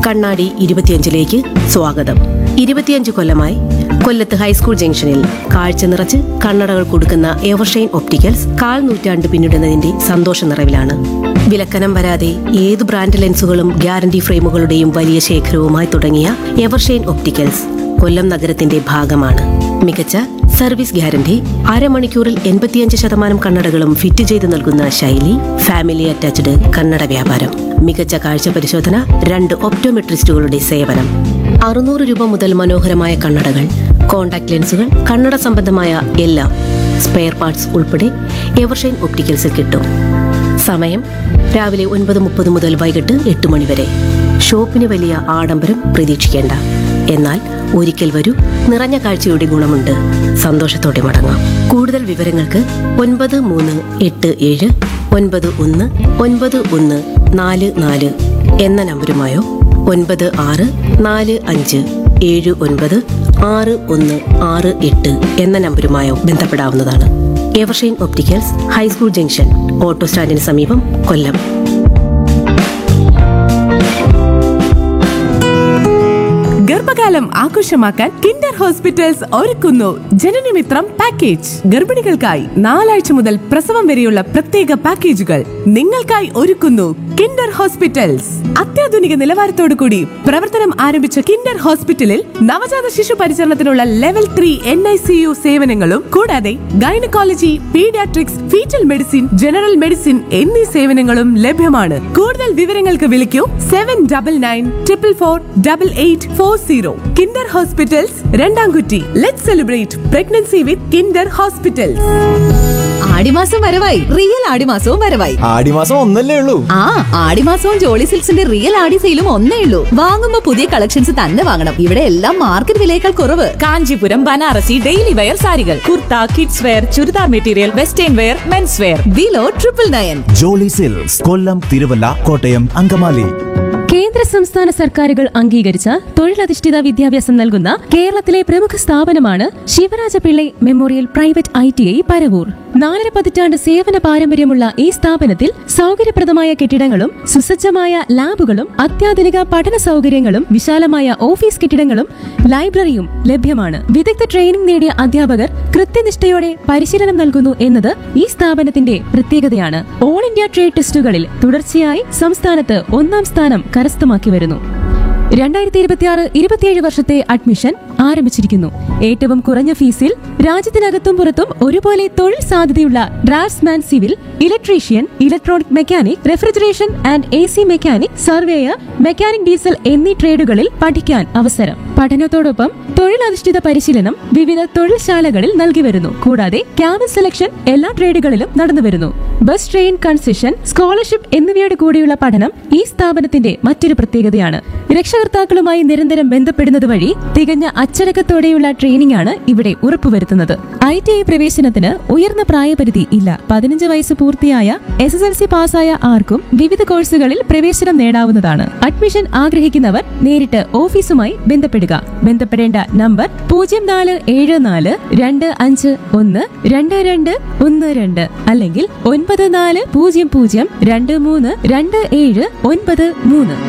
കണ്ണാടി ഇരുപത്തിയഞ്ചിലേക്ക് സ്വാഗതം ഇരുപത്തിയഞ്ച് കൊല്ലമായി കൊല്ലത്ത് ഹൈസ്കൂൾ ജംഗ്ഷനിൽ കാഴ്ച നിറച്ച് കണ്ണടകൾ കൊടുക്കുന്ന എവർഷൈൻ ഒപ്റ്റിക്കൽസ് കാൽ നൂറ്റാണ്ട് പിന്നിടുന്നതിന്റെ സന്തോഷ നിറവിലാണ് വിലക്കനം വരാതെ ഏത് ബ്രാൻഡ് ലെൻസുകളും ഗ്യാരണ്ടി ഫ്രെയിമുകളുടെയും വലിയ ശേഖരവുമായി തുടങ്ങിയ എവർഷൈൻ ഒപ്റ്റിക്കൽസ് കൊല്ലം നഗരത്തിന്റെ ഭാഗമാണ് മികച്ച സർവീസ് ഗ്യാരണ്ടി അരമണിക്കൂറിൽ എൺപത്തിയഞ്ച് ശതമാനം കണ്ണടകളും ഫിറ്റ് ചെയ്ത് നൽകുന്ന ശൈലി ഫാമിലി അറ്റാച്ച്ഡ് കണ്ണട വ്യാപാരം മികച്ച കാഴ്ച പരിശോധന രണ്ട് ഒപ്റ്റോമെട്രിസ്റ്റുകളുടെ സേവനം അറുന്നൂറ് രൂപ മുതൽ മനോഹരമായ കണ്ണടകൾ കോൺടാക്ട് ലെൻസുകൾ കണ്ണട സംബന്ധമായ എല്ലാം സ്പെയർ പാർട്സ് ഉൾപ്പെടെ എവർഷൈൻ ഒപ്റ്റിക്കൽസിൽ കിട്ടും സമയം രാവിലെ ഒൻപത് മുപ്പത് മുതൽ വൈകിട്ട് എട്ട് മണി വരെ ഷോപ്പിന് വലിയ ആഡംബരം പ്രതീക്ഷിക്കേണ്ട എന്നാൽ ഒരിക്കൽ വരൂ നിറഞ്ഞ കാഴ്ചയുടെ ഗുണമുണ്ട് സന്തോഷത്തോടെ മടങ്ങാം കൂടുതൽ വിവരങ്ങൾക്ക് ഒൻപത് മൂന്ന് എട്ട് ഏഴ് ഒൻപത് ഒന്ന് ഒൻപത് ഒന്ന് നാല് നാല് എന്ന നമ്പരുമായോ ഒൻപത് ആറ് നാല് അഞ്ച് ഏഴ് ഒൻപത് ആറ് ഒന്ന് ആറ് എട്ട് എന്ന നമ്പരുമായോ ബന്ധപ്പെടാവുന്നതാണ് Evershine opticals high school junction auto സ്റ്റാൻഡിന് സമീപം കൊല്ലം ഗർഭകാലം ആഘോഷമാക്കാൻ കിൻഡർ ഹോസ്പിറ്റൽസ് ഒരുക്കുന്നു ജനനമിത്രം പാക്കേജ് ഗർഭിണികൾക്കായി നാലാഴ്ച മുതൽ പ്രസവം വരെയുള്ള പ്രത്യേക പാക്കേജുകൾ നിങ്ങൾക്കായി ഒരുക്കുന്നു കിൻഡർ ഹോസ്പിറ്റൽസ് അത്യാധുനിക നിലവാരത്തോടു കൂടി പ്രവർത്തനം ആരംഭിച്ച കിൻഡർ ഹോസ്പിറ്റലിൽ നവജാത ശിശു പരിചരണത്തിനുള്ള level three N I C U സേവനങ്ങളും കൂടാതെ gynaecology paediatrics foetal medicine general medicine എന്നീ സേവനങ്ങളും ലഭ്യമാണ് കൂടുതൽ വിവരങ്ങൾക്ക് വിളിക്കൂ seven double nine triple four double eight four zero Kinder hospitals രണ്ടാംകുറ്റി let celebrate pregnancy with Kinder hospitals ആടിമാസം വരവായി റിയൽ ആടിമാസവും വരവായി ആടിമാസം ഒന്നല്ലേ ഉള്ളൂ ആ ആടിമാസവും ജോളി സിൽക്സിന്റെ റിയൽ ആടി സെയിലും ഒന്നേ ഉള്ളൂ വാങ്ങുമ്പോ പുതിയ കളക്ഷൻസ് തന്നെ വാങ്ങണം ഇവിടെ എല്ലാം മാർക്കറ്റ് വിലയേക്കാൾ കുറവ് കാഞ്ചീപുരം ബനാറസി ഡെയിലി വെയർ സാരികൾ kurta kids wear churidar material western wear men's wear below triple nine Jolly silks Kollam Thiruvalla Kottayam Angamaly കേന്ദ്ര സംസ്ഥാന സർക്കാരുകൾ അംഗീകരിച്ച തൊഴിലധിഷ്ഠിത വിദ്യാഭ്യാസം നൽകുന്ന കേരളത്തിലെ പ്രമുഖ സ്ഥാപനമാണ് Sivaraja Pillai memorial private I T I Paravur നാലര പതിറ്റാണ്ട് സേവന പാരമ്പര്യമുള്ള ഈ സ്ഥാപനത്തിൽ സൗകര്യപ്രദമായ കെട്ടിടങ്ങളും സുസജ്ജമായ ലാബുകളും അത്യാധുനിക പഠന സൗകര്യങ്ങളും വിശാലമായ ഓഫീസ് കെട്ടിടങ്ങളും ലൈബ്രറിയും ലഭ്യമാണ് വിദഗ്ധ ട്രെയിനിംഗ് നേടിയ അധ്യാപകർ കൃത്യനിഷ്ഠയോടെ പരിശീലനം നൽകുന്നു എന്നത് ഈ സ്ഥാപനത്തിന്റെ പ്രത്യേകതയാണ് ഓൾ ഇന്ത്യ ട്രേഡ് ടെസ്റ്റുകളിൽ തുടർച്ചയായി സംസ്ഥാനത്ത് ഒന്നാം സ്ഥാനം കരസ്ഥമാക്കി വരുന്നു രണ്ടായിരത്തി ഇരുപത്തിയാറ് ഇരുപത്തിയേഴ് വർഷത്തെ അഡ്മിഷൻ ആരംഭിച്ചിരിക്കുന്നു ഏറ്റവും കുറഞ്ഞ ഫീസിൽ രാജ്യത്തിനകത്തും പുറത്തും ഒരുപോലെ തൊഴിൽ സാധ്യതയുള്ള draughtsman civil electrician electronic mechanic refrigeration and A C mechanic surveyor mechanic diesel എന്നീ ട്രേഡുകളിൽ പഠിക്കാൻ അവസരം പഠനത്തോടൊപ്പം തൊഴിലധിഷ്ഠിത പരിശീലനം വിവിധ തൊഴിൽശാലകളിൽ നൽകി വരുന്നു കൂടാതെ ക്യാമ്പസ് സെലക്ഷൻ എല്ലാ ട്രേഡുകളിലും നടന്നു വരുന്നു ബസ് ട്രെയിൻ കൺസെഷൻ സ്കോളർഷിപ്പ് എന്നിവയോട് കൂടിയുള്ള പഠനം ഈ സ്ഥാപനത്തിന്റെ മറ്റൊരു പ്രത്യേകതയാണ് രക്ഷകർത്താക്കളുമായി നിരന്തരം ബന്ധപ്പെടുന്നത് വഴി തികഞ്ഞ അച്ചടക്കത്തോടെയുള്ള ട്രെയിനിംഗ് ആണ് ഇവിടെ ഉറപ്പുവരുത്തുന്നത് ഐ ടി ഐ പ്രവേശനത്തിന് ഉയർന്ന പ്രായപരിധി ഇല്ല പതിനഞ്ച് വയസ്സ് പൂർത്തിയായ എസ് എസ് എൽ സി പാസ്സായ ആർക്കും വിവിധ കോഴ്സുകളിൽ പ്രവേശനം നേടാവുന്നതാണ് അഡ്മിഷൻ ആഗ്രഹിക്കുന്നവർ നേരിട്ട് ഓഫീസുമായി ബന്ധപ്പെടുക ബന്ധപ്പെടേണ്ട നമ്പർ പൂജ്യം നാല് ഏഴ് നാല് രണ്ട് അഞ്ച് ഒന്ന് രണ്ട് രണ്ട് ഒന്ന് രണ്ട് അല്ലെങ്കിൽ ഒൻപത് നാല് പൂജ്യം പൂജ്യം രണ്ട് മൂന്ന് രണ്ട് ഏഴ് ഒൻപത് മൂന്ന്